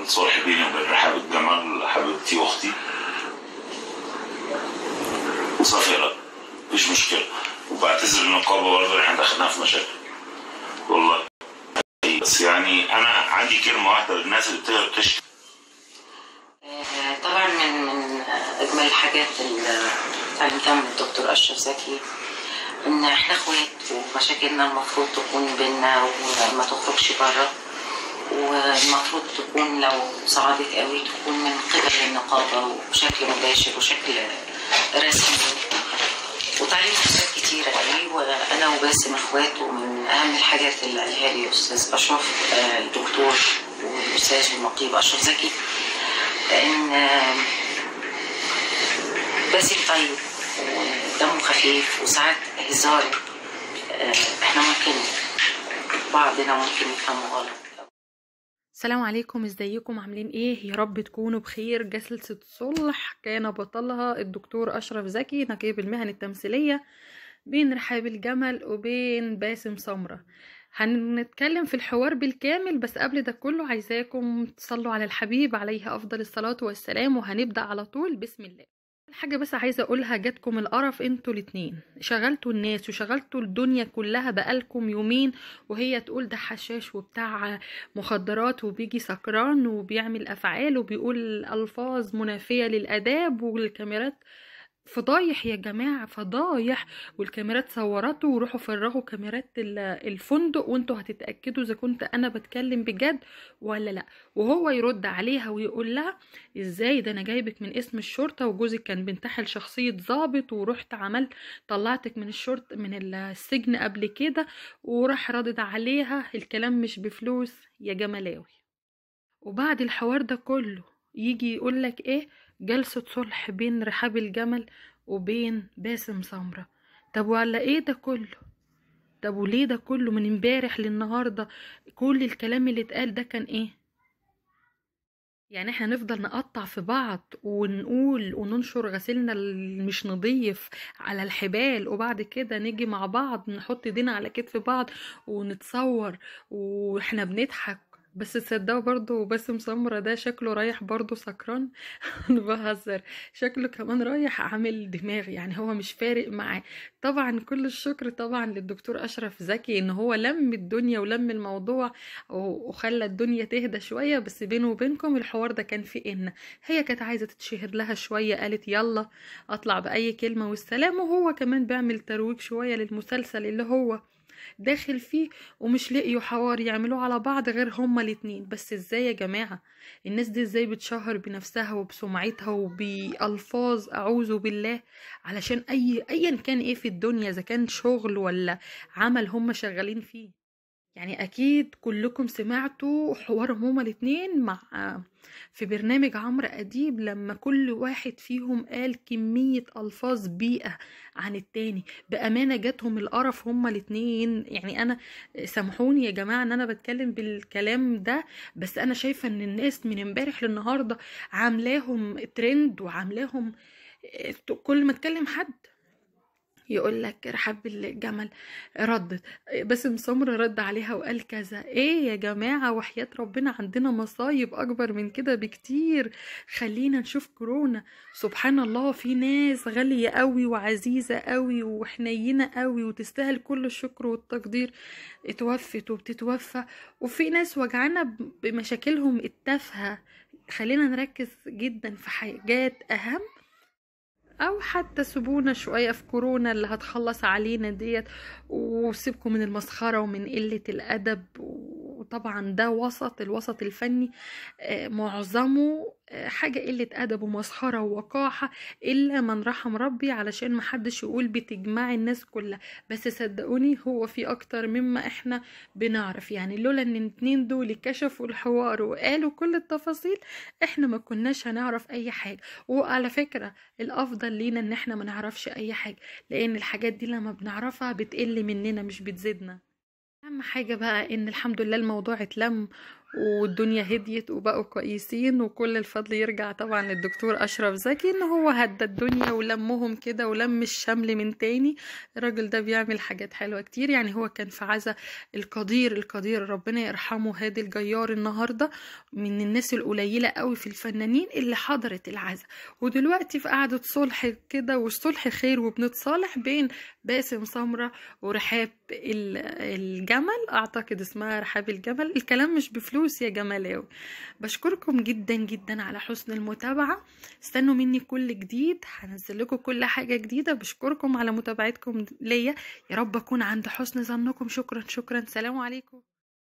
الصلح بيني وبين رحاب الجمال حبيبتي واختي صافي مفيش مشكله وبعتذر للنقابه برضه احنا دخلناها في مشاكل والله بس يعني انا عندي كلمه واحده للناس اللي بتقدر تشتكي آه، طبعا من من اجمل الحاجات اللي اتعلمتها من الدكتور اشرف زكي ان احنا اخوات ومشاكلنا المفروض تكون بينا وما تخرجش بره والمفروض تكون لو صعدت قوي تكون من قبل النقابه وبشكل مباشر وشكل رسمي وتعلمت حاجات كتيرة قوي وأنا وباسم إخوات ومن أهم الحاجات اللي قالها لي أستاذ أشرف آه، الدكتور والأستاذ النقيب أشرف زكي ان باسم طيب ودمه خفيف وساعات هزار آه، احنا ممكن بعضنا ممكن يفهموا غلط السلام عليكم ازيكم عاملين ايه يا رب تكونوا بخير جلسة صلح كان بطلها الدكتور اشرف زكي نقيب المهن التمثيلية بين رحاب الجمل وبين باسم سمرة هنتكلم في الحوار بالكامل بس قبل ده كله عايزاكم تصلوا على الحبيب عليه افضل الصلاة والسلام وهنبدأ على طول بسم الله حاجة بس عايزة أقولها جاتكم القرف انتوا الاتنين شغلتوا الناس وشغلتوا الدنيا كلها بقالكم يومين وهي تقول ده حشاش وبتاع مخدرات وبيجي سكران وبيعمل أفعال وبيقول ألفاظ منافية للآداب والكاميرات فضايح يا جماعة فضايح والكاميرات صورته وروحوا فرغوا كاميرات ال- الفندق وانتوا هتتأكدوا اذا كنت انا بتكلم بجد ولا لا وهو يرد عليها ويقول لها ازاي ده انا جايبك من اسم الشرطة وجوزك كان بينتحل شخصية ضابط ورحت عملت طلعتك من الشرطة من السجن قبل كده وراح ردد عليها الكلام مش بفلوس يا جملاوي وبعد الحوار ده كله يجي يقولك ايه جلسة صلح بين رحاب الجمل وبين باسم سمرة طب وعلى ايه ده كله طب وليه ده كله من امبارح للنهاردة كل الكلام اللي اتقال ده كان ايه يعني احنا نفضل نقطع في بعض ونقول وننشر غسيلنا اللي مش نضيف على الحبال وبعد كده نيجي مع بعض نحط ايدينا على كتف بعض ونتصور واحنا بنضحك بس تصدقوا برضو باسم سمرة ده شكله رايح برضو سكران انا بهزر شكله كمان رايح عامل دماغ يعني هو مش فارق معاه طبعا كل الشكر طبعا للدكتور اشرف زكي ان هو لم الدنيا ولم الموضوع و- وخلى الدنيا تهدى شويه بس بينه وبينكم الحوار ده كان في ان هي كانت عايزه تتشهر لها شويه قالت يلا اطلع باي كلمه والسلام وهو كمان بيعمل ترويج شويه للمسلسل اللي هو داخل فيه ومش لاقيوا حوار يعملوه على بعض غير هما الاتنين بس ازاي يا جماعة الناس دي ازاي بتشهر بنفسها وبسمعتها وبألفاظ اعوذ بالله علشان اي ايا كان ايه في الدنيا اذا كان شغل ولا عمل هما شغالين فيه يعني اكيد كلكم سمعتوا حوارهم هما الاتنين مع في برنامج عمرو اديب لما كل واحد فيهم قال كمية الفاظ بيئة عن التاني بامانة جاتهم القرف هما الاتنين يعني انا سامحوني يا جماعة ان انا بتكلم بالكلام ده بس انا شايفة ان الناس من امبارح للنهاردة عاملاهم ترند وعاملاهم كل ما اتكلم حد يقول لك رحاب الجمل ردت باسم سمرة رد عليها وقال كذا ايه يا جماعة وحياة ربنا عندنا مصايب اكبر من كده بكتير خلينا نشوف كورونا سبحان الله في ناس غالية قوي وعزيزة قوي وحنينة قوي وتستاهل كل الشكر والتقدير اتوفت وبتتوفى وفي ناس وجعانا بمشاكلهم التافهة خلينا نركز جدا في حاجات اهم او حتى سيبونا شويه في كورونا اللي هتخلص علينا ديت وسيبكم من المسخره ومن قله الادب وطبعا ده وسط الوسط الفني آه، معظمه آه، حاجه قله ادب ومسخره ووقاحه الا من رحم ربي علشان محدش يقول بتجمعي الناس كلها بس صدقوني هو في اكتر مما احنا بنعرف يعني لولا ان الاتنين دول كشفوا الحوار وقالوا كل التفاصيل احنا ما كناش هنعرف اي حاجه وعلى فكره الافضل لينا ان احنا ما نعرفش اي حاجه لان الحاجات دي لما بنعرفها بتقل مننا مش بتزيدنا اهم حاجه بقى ان الحمد لله الموضوع اتلم والدنيا هديت وبقوا كويسين وكل الفضل يرجع طبعا للدكتور اشرف زكي ان هو هدى الدنيا ولمهم كده ولم الشمل من تاني الراجل ده بيعمل حاجات حلوه كتير يعني هو كان في عزا القدير القدير ربنا يرحمه هادي الجيار النهارده من الناس القليله قوي في الفنانين اللي حضرت العزا ودلوقتي في قعده صلح كده والصلح خير وبنتصالح بين باسم سمره ورحاب الجمل اعتقد اسمها رحاب الجمل الكلام مش بفلوس يا جمالاوي بشكركم جدا جدا على حسن المتابعه استنوا مني كل جديد هنزل لكم كل حاجه جديده بشكركم على متابعتكم ليا يا رب اكون عند حسن ظنكم شكرا شكرا سلام عليكم